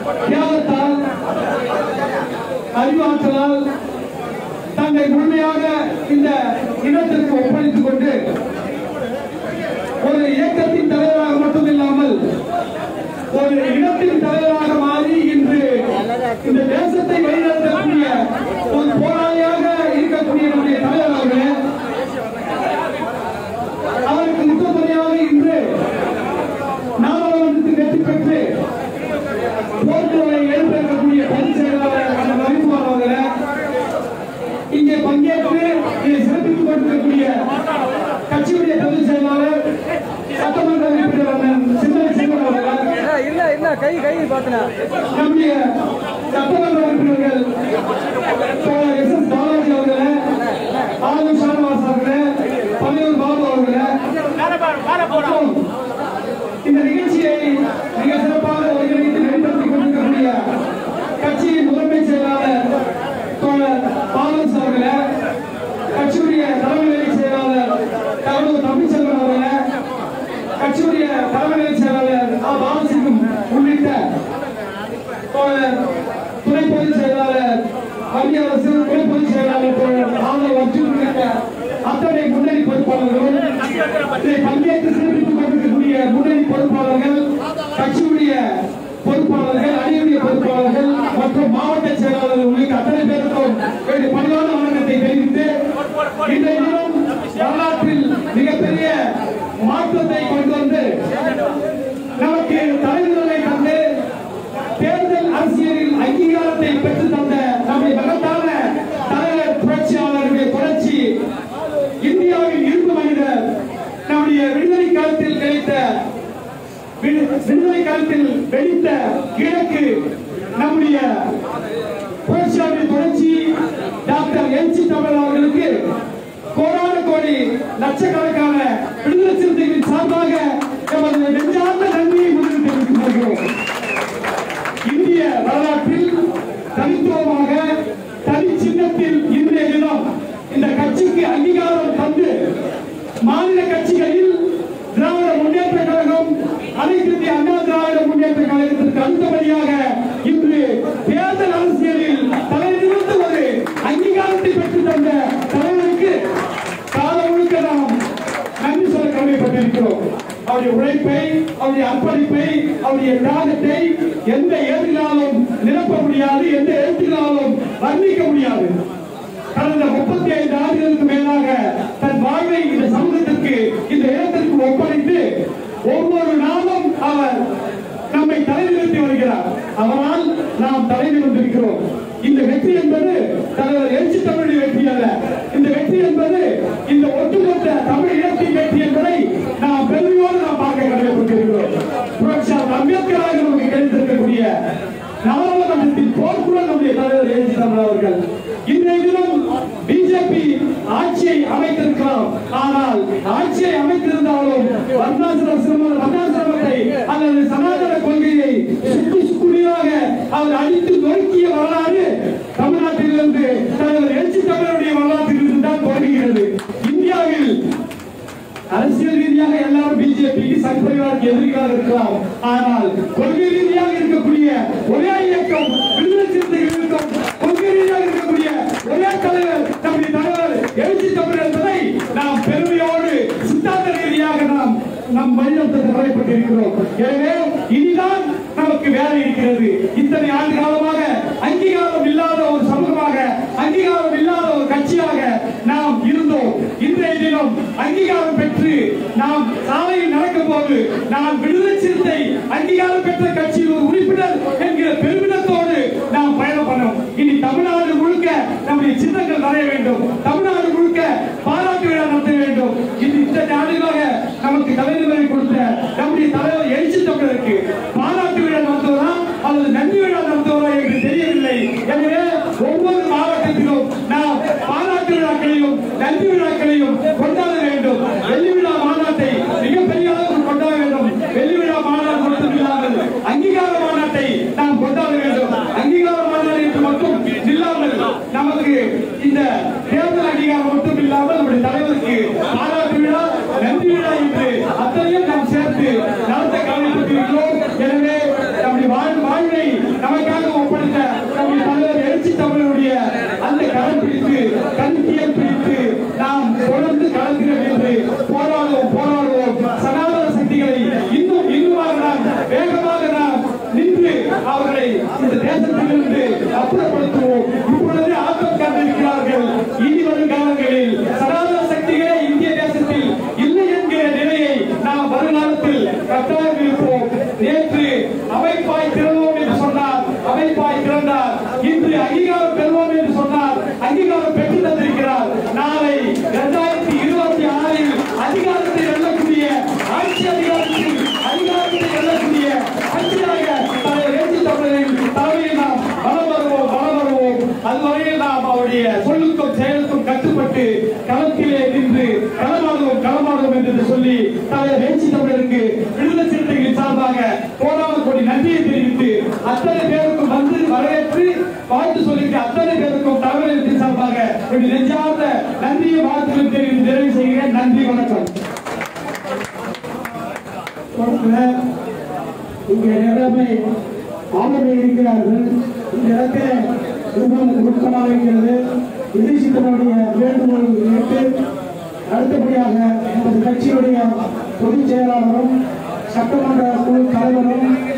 தியாகத்தால் அறிவாற்றலால் தன்னை முழுமையாக இந்த இனத்திற்கு ஒப்படைத்துக் கொண்டு ஒரு இயக்கத்தின் தலைவராக மட்டுமில்லாமல் ஒரு இனத்தின் தலைவராக மாறி இன்று இந்த தேசத்தை வழிநடத்தக்கூடிய ஒரு போராளியாக இருக்கக்கூடிய நம்முடைய தலைவர் அவர்களே அவருக்கு முத்தப்படியாக இன்று நாடாளுமன்றத்தில் வெற்றி பெற்று போர்க்குழலை எழுப்பியிருக்கக்கூடிய பொதுச் செயலாளர் அந்த ரவிக்குமார் அவர்களே இங்கே பங்கேற்று இதை சிறப்பித்துக் கொண்டிருக்கக்கூடிய கட்சியுடைய பொதுச் செயலாளர் சட்டமன்ற உறுப்பினர் அண்ணன் சிந்தனை செல்வன் அவர்கள் இல்ல இல்ல கை கை பாத்தனா நம்முடைய சட்டமன்ற உறுப்பினர்கள் தோழர் எஸ் எஸ் பாலாஜி அவர்களே ஆலு ஷானவாஸ் அவர்களே பனையூர் பாபு அவர்களே மற்றும் இந்த நிகழ்ச்சியை மிக சிறப்பாக ஒருங்கிணைத்து நடைபெற்றுக் கொண்டிருக்கக்கூடிய கட்சியின் முதன்மை செயலாளர் தோழர் பாலன்ஸ் அவர்களே கட்சியுடைய தலைமை செயலாளர் கடலூர் தமிழ்ச்செல்வன் அவர்களே கட்சியுடைய தலைமை செயலாளர் ஆ பாலசிங்கம் உள்ளிட்ட தோழர் துணை பொதுச் செயலாளர் மத்திய அரசு துணை பொதுச் செயலாளர் தோழர் ஆனந்த் அர்ஜுன் உள்ளிட்ட அத்தனை முன்னணி பொறுப்பாளர்களும் இதை பங்கேற்று சிறப்பித்துக் கொண்டிருக்கக்கூடிய முன்னணி பொறுப்பாளர்கள் கட்சியுடைய பொறுப்பாளர்கள் அணியுடைய பொறுப்பாளர்கள் மற்றும் மாவட்ட செயலாளர்கள் உள்ளிட்ட அத்தனை பேருக்கும் என்னுடைய பணிவான வணக்கத்தை தெரிவித்து இன்றைய தினம் வரலாற்றில் மிகப்பெரிய மாற்றத்தை கொண்டு வந்து நமக்கு தலைவர்களை தந்து தேர்தல் அரசியலில் அங்கீகாரத்தை பெற்று தந்த நம்முடைய மகத்தான தலைவர் புரட்சியாளருடைய புரட்சி இந்தியாவின் இருப்பு மனிதர் நம்முடைய விடுதலை காலத்தில் கிடைத்த விடு- விடுதலை காலத்தில் வெடித்த கிழக்கு நம்முடைய புரட்சியாளருடைய புரட்சி டாக்டர் எல்சி தமிழ் அவர்களுக்கு கோடான கோடி லட்சக்கணக்கான விடுதலை சிறுத்தைகளின் சார்பாக எமது நெஞ்சார்ந்த நன்றியை முதலில் தெரிவித்துக் கொள்கிறோம் இந்திய வரலாற்றில் தனித்துவமாக தனி சின்னத்தில் இன்றைய தினம் இந்த கட்சிக்கு அங்கீகாரம் தந்து மாநில கட்சிகளில் திராவிட முன்னேற்ற கழகம் அனைத்து இந்திய அண்ணா திராவிட முன்னேற்ற கழகத்திற்கு அடுத்தபடியாக இன்று தேர்தல் அரசியலில் தலைநிமிர்ந்து ஒரு அங்கீகாரத்தை பெற்று தந்த தலைவருக்கு காலம் முழுக்க நாம் நன்றி சொல்ல கடமைப்பட்டிருக்கிறோம் அவருடைய உழைப்பை அவருடைய அர்ப்பணிப்பை அவருடைய தியாகத்தை எந்த ஏற்றினாலும் நிரப்ப முடியாது எந்த எழுத்தினாலும் வர்ணிக்க முடியாது கடந்த முப்பத்தி ஐந்து ஆண்டுகளுக்கு மேலாக தன் வாழ்வை இந்த சமூகத்திற்கு இந்த இடத்திற்கு ஒப்படைத்து ஒவ்வொரு நாளும் அவர் நம்மை தலைநிறுத்தி வருகிறார் அவரால் நாம் தலைநிறுத்திருக்கிறோம் இந்த வெற்றி என்பது தலைவர் எழுச்சி தமிழுடைய வெற்றி அல்ல இந்த வெற்றி என்பது இந்த ஒட்டுமொத்த தமிழ் இனத்தின் வெற்றி என்பதை நாம் பெருமையோடு நாம் பார்க்க கடமைப்பட்டிருக்கிறோம் புரட்சியாளர் அம்பேத்கராக நமக்கு கிடைத்திருக்கக்கூடிய நாடாளுமன்றத்தின் போர்க்குடன் நம்முடைய தலைவர் எழுச்சி தமிழ் அவர்கள் இன்றைய தினம் பிஜேபி ஆட்சியை அமைத்திருக்கலாம் ஆனால் ஆட்சியை அமைத்திருந்தாலும் வர்ணாசிரம சிரம- வர்ணாசிரமத்தை அல்லது சனாதன கொள்கையை சுக்கு சுக்குடியாக அவர் அடித்து நொறுக்கிய வரலாறு தமிழ்நாட்டிலிருந்து தலைவர் எழுச்சி தமிழருடைய வரலாற்றிலிருந்து தான் தொடங்குகிறது இந்தியாவில் அரசியல் ரீதியாக எல்லாரும் பிஜேபிக்கு சங் பரிவாருக்கு எதிரிகளாக இருக்கலாம் ஆனால் கொள்கை ரீதியாக இருக்கக்கூடிய ஒரே இயக்கம் விடுதலை சிறுத்தைகள் இருக்கும் கொள்கை ரீதியாக இருக்கக்கூடிய ஒரே தலைவர் நம்முடைய தலைவர் எழுச்சி தமிழர் என்பதை நாம் பெருமையோடு சித்தாந்த ரீதியாக நாம் நம் வழிநடத்த தலைப்பட்டிருக்கிறோம் எனவே இனிதான் நமக்கு வேலை இருக்கிறது இத்தனை ஆண்டு காலமாக அங்கீகாரம் இல்லாத ஒரு சமூகமாக அங்கீகாரம் இல்லாத ஒரு கட்சியாக நாம் இருந்தோம் இன்றைய தினம் அங்கீகாரம் பெற்று நாம் சாலையில் நடக்கும் போது நாம் விடுதலை சிறுத்தை அங்கீகாரம் பெற்ற கட்சியில் ஒரு உறுப்பினர் என்கிற பெருமிதத்தோடு நாம் பயணம் பண்ணோம் இனி தமிழ்நாடு முழுக்க நம்முடைய சின்னங்கள் வரைய வேண்டும் தமிழ்நாடு முழுக்க பாராட்டு விழா நடத்த வேண்டும் இது இத்தனை ஆண்டுகளாக நமக்கு தலைநிலை கொடுத்த நம்முடைய தலைவர் எழுச்சி தமிழருக்கு பாராட்டு விழா நடத்துவதா அல்லது நன்றி விழா நடத்துவதா என்று தெரியவில்லை எனவே ஒவ்வொரு மாவட்டத்திலும் நாம் பாராட்டு விழாக்களையும் நன்றி விழாக்களையும் கொண்டாட வேண்டும் வெள்ளி விழா மாநாட்டை மிகப்பெரிய அளவில் கொண்டாட வேண்டும் வெள்ளி விழா மாநாடு மட்டும் இல்லாமல் அங்கீகார மாநாட்டை நாம் கொண்டாட வேண்டும் அங்கீகார மாநாடு என்று மட்டும் இல்லாமல் நமக்கு இந்த தேர்தல் அங்கீகாரம் அவர்களை இந்த தேசத்திலிருந்து அப்புறப்படுத்துவோம் இப்பொழுது ஆக்கம் கண்டிருக்கிறார்கள் இனி வரும் காலங்களில் சனாதன சக்திகளே இந்திய தேசத்தில் இல்லை என்கிற நிலையை நாம் வருங்காலத்தில் கட்டாயம் இருப்போம் நேற்று அமைப்பாய் திறவோம் என்று சொன்னார் அமைப்பாய் திறந்தார் இன்று அங்கீகாரம் பெறுவோம் என்று சொன்னார் அங்கீகாரம் பெற்று தந்திருக்கிறார் நாளை இரண்டாயிரத்தி இருபத்தி ஆறில் அதிகாரத்தை வெல்லக்கூடிய ஆட்சி அதிகாரத்தில் அதிகாரத்தை வெல்லக்கூடிய ஆட்சியாக தலைவர் எழுச்சி தமிழரின் தலைமையில் நாம் வளம் வருவோம் வளம் வருவோம் அதுவரையில் நாம் அவருடைய சொல்லுக்கும் செயலுக்கும் கட்டுப்பட்டு களத்திலே நின்று களமாடுவோம் களமாடுவோம் என்று சொல்லி தலைவர் எழுச்சி தமிழருக்கு விடுதலை சிறுத்தைகளின் சார்பாக கோடான கோடி நன்றியை தெரிவித்து அத்தனை பேருக்கும் வந்து வரவேற்று வாழ்த்து சொல்லிட்டு அத்தனை பேருக்கும் தலைவரின் சார்பாக என்னுடைய நெஞ்சார்ந்த நன்றியை வாழ்த்துக்கள் தெரிவித்து நிறைவு செய்கிறேன் நன்றி வணக்கம் இங்கே நிலைமை ஆளுமை இருக்கிறார்கள் இந்த இடத்திலே மிகவும் நுட்பமாக இருக்கிறது விதேசித்தனுடைய வேண்டுகோள் ஏற்று அடுத்தபடியாக நமது கட்சியுடைய பொதுச் செயலாளரும் சட்டமன்ற குழு தலைவரும்